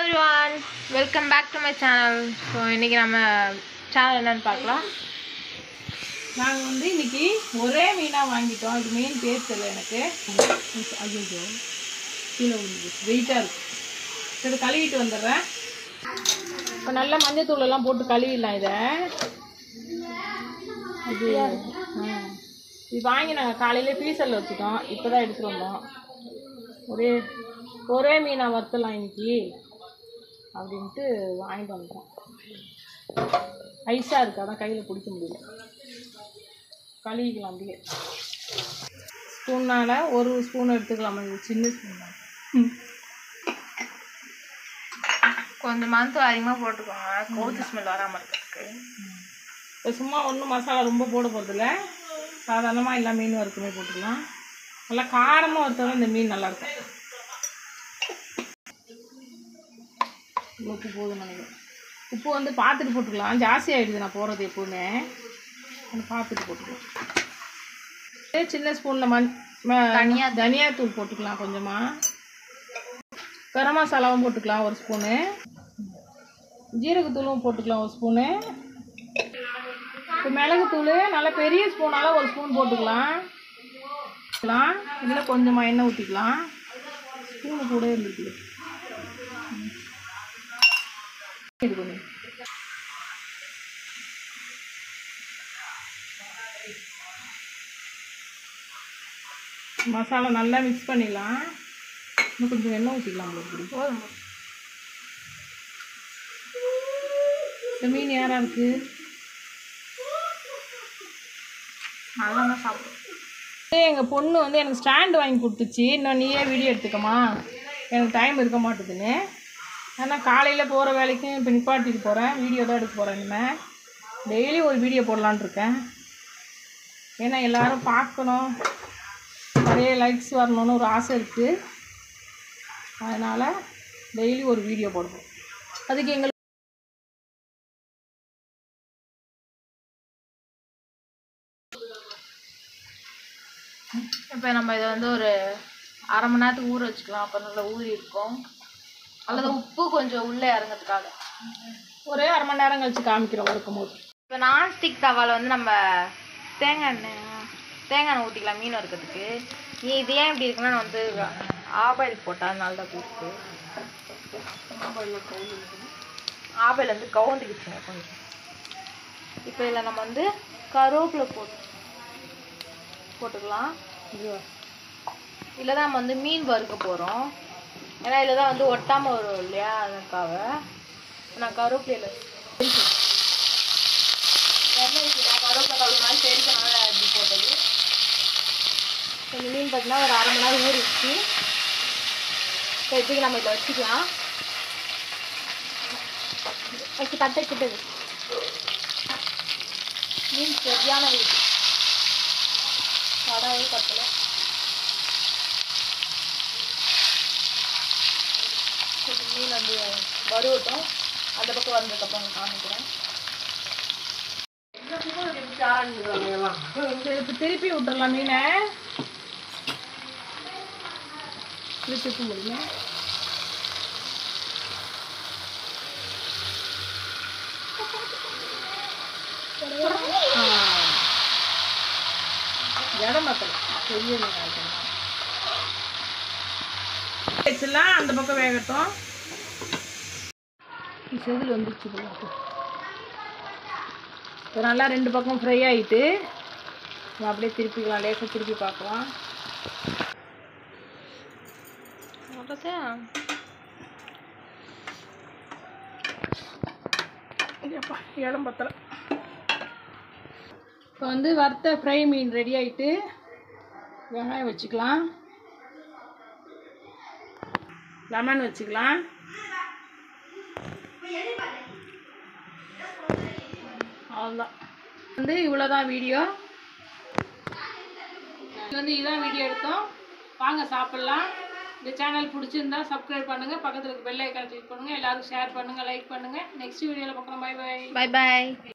Everyone welcome back to my channel so இன்றைக்கி நம்ம channel என்னன்னு பார்க்கலாம் நாங்கள் வந்து இன்னைக்கு ஒரே மீனாக வாங்கிட்டோம் இது மீன் பேர் தெரியல எனக்கு ஐயோ கீழே வெயிட்டாக இருக்கு சரி கழுவிட்டு வந்துடுறேன் இப்போ நல்லா மஞ்சத்தூள் எல்லாம் போட்டு கழுவிடலாம் இதை இது ஆ. இது வாங்கி நாங்கள் காலையில ஃப்ரீசரில் வச்சுட்டோம் இப்போ தான் எடுத்துகிட்டு வந்தோம் ஒரே ஒரே மீனை வறுத்தலாம் இன்னைக்கு அப்படின்ட்டு வாங்கிட்டு வந்துட்டோம் ஐஸாக இருக்குது அதான் கையில் பிடிக்க முடியல கழுவிக்கலாம் அப்படியே ஸ்பூனால் ஒரு ஸ்பூன் எடுத்துக்கலாம் இது சின்ன ஸ்பூன் தான் கொஞ்சம் மந்த்து அதிகமாக போட்டுக்கோங்க கவுத்து ஸ்மெல் வராமல் இருக்கிறதுக்கு இப்போ சும்மா ஒன்றும் மசாலா ரொம்ப போட போகிறதில்ல சாதாரணமாக எல்லா மீன் வறுக்குமே போட்டுக்கலாம் நல்லா காரமாக வறுத்தா இந்த மீன் நல்லாயிருக்கும் உப்பு போதும் நினைக்கிறேன் உப்பு வந்து பார்த்துட்டு போட்டுக்கலாம் ஜாஸ்தி ஆகிடுது நான் போடுறது எப்போவுமே கொஞ்சம் பார்த்துட்டு போட்டுக்கலாம் இதே சின்ன ஸ்பூனில் மண் தனியா தனியாத்தூள் போட்டுக்கலாம் கொஞ்சமாக கரம் மசாலாவும் போட்டுக்கலாம் ஒரு ஸ்பூனு ஜீரகத்தூளும் போட்டுக்கலாம் ஒரு ஸ்பூனு இப்போ மிளகுத்தூள் நல்லா பெரிய ஸ்பூனால் ஒரு ஸ்பூன் போட்டுக்கலாம் ஊற்றிக்கலாம் இதில் கொஞ்சமாக எண்ணெய் ஊற்றிக்கலாம் ஸ்பூனு கூட இருந்துருக்கு இது பண்ணு மசாலா நல்லா மிக்ஸ் பண்ணிடலாம் இன்னும் கொஞ்சம் எண்ணெய் ஊற்றிக்கலாம் உங்களுக்கு போதும் இந்த மீன் யாரா இருக்குது நல்லா தான் சாப்பிடும் எங்கள் பொண்ணு வந்து எனக்கு ஸ்டாண்டு வாங்கி கொடுத்துச்சு இன்னும் நீயே வீடியோ எடுத்துக்கமா எனக்கு டைம் இருக்க மாட்டுதுன்னு ஆனால் காலையில் போகிற வேலைக்கும் இப்போ நிப்பாட்டிட்டு போகிறேன் வீடியோ தான் எடுக்க போகிறேன் இனிமேல் டெய்லி ஒரு வீடியோ போடலான்னு இருக்கேன் ஏன்னா எல்லாரும் பார்க்கணும் நிறைய லைக்ஸ் வரணும்னு ஒரு ஆசை இருக்குது அதனால் டெய்லி ஒரு வீடியோ போடுறோம் அதுக்கு எங்களுக்கு இப்போ நம்ம இதை வந்து ஒரு அரை மணி நேரத்துக்கு ஊற வச்சுக்கலாம் அப்போ நல்லா ஊறி இருக்கும் அல்லது உப்பு கொஞ்சம் உள்ளே இறங்கிறதுக்காக ஒரே அரை மணி நேரம் கழிச்சு காமிக்கிறோம் வறுக்கும் போது இப்போ நான்ஸ்டிக் தவாவில் வந்து நம்ம தேங்காய் எண்ணெய் தேங்காய் எண்ணெய் ஊற்றிக்கலாம் மீன் வறுக்கிறதுக்கு நீ இது ஏன் இப்படி இருக்குன்னா நான் வந்து ஆபாயில் போட்டால் அதனால தான் கூப்பிட்டு ஆபாயில் வந்து கவுந்துக்கிச்சுங்க கொஞ்சம் இப்போ இதில் நம்ம வந்து கருவேப்பிலை போட்டு போட்டுக்கலாம் இதில் தான் நம்ம வந்து மீன் வறுக்க போகிறோம் ஏன்னா இதில் தான் வந்து ஒட்டாமல் வரும் இல்லையா அதுக்காக நான் கருவேப்பிலையில் எண்ணெய் ஊற்றினா கருவேப்பிலை கழுவுனாலும் தெரிக்கனால அப்படி போட்டது இந்த மீன் பார்த்தீங்கன்னா ஒரு அரை மணி நேரம் ஊறிச்சு இப்போ இப்போதைக்கு நம்ம இதில் வச்சுக்கலாம் வச்சு தட்டை கிட்டது மீன் சரியான வீடு கடாயே கட்டலை கொஞ்சம் மீன் வந்து வறுவட்டும் அந்த பக்கம் வந்ததுக்கப்புறம் காமிக்கிறேன் சரி, இப்ப திருப்பி விட்டுறலாம் மீனை திருப்பி முடியுங்க இடம் மாத்தலாம் பெரிய மீன் ஆக்கணும். வச்சிடலாம் அந்த பக்கம் வேகட்டும் செதில் வந்துருச்சு போல இருக்கு. இப்போ நல்லா ரெண்டு பக்கம் ஃப்ரை ஆகிட்டு அப்படியே திருப்பிக்கலாம் லேசாக திருப்பி பார்க்கலாம் ஐயப்பா இடம் பத்தலை இப்போ வந்து வறுத்த ஃப்ரை மீன் ரெடி ஆகிட்டு வெங்காயம் வச்சுக்கலாம் லெமன் வச்சுக்கலாம் அவ்வளோதான் வந்து இவ்வளோதான் வீடியோ இது வந்து இதான் வீடியோ எடுத்தோம் வாங்க சாப்பிட்லாம் இந்த சேனல் பிடிச்சிருந்தா சப்ஸ்கிரைப் பண்ணுங்கள் பக்கத்தில் இருக்க பெல் ஐக்கான் கிளிக் பண்ணுங்கள் எல்லாரும் ஷேர் பண்ணுங்கள் லைக் பண்ணுங்கள் நெக்ஸ்ட் வீடியோவில் பார்க்கலாம் பை பை பை பாய்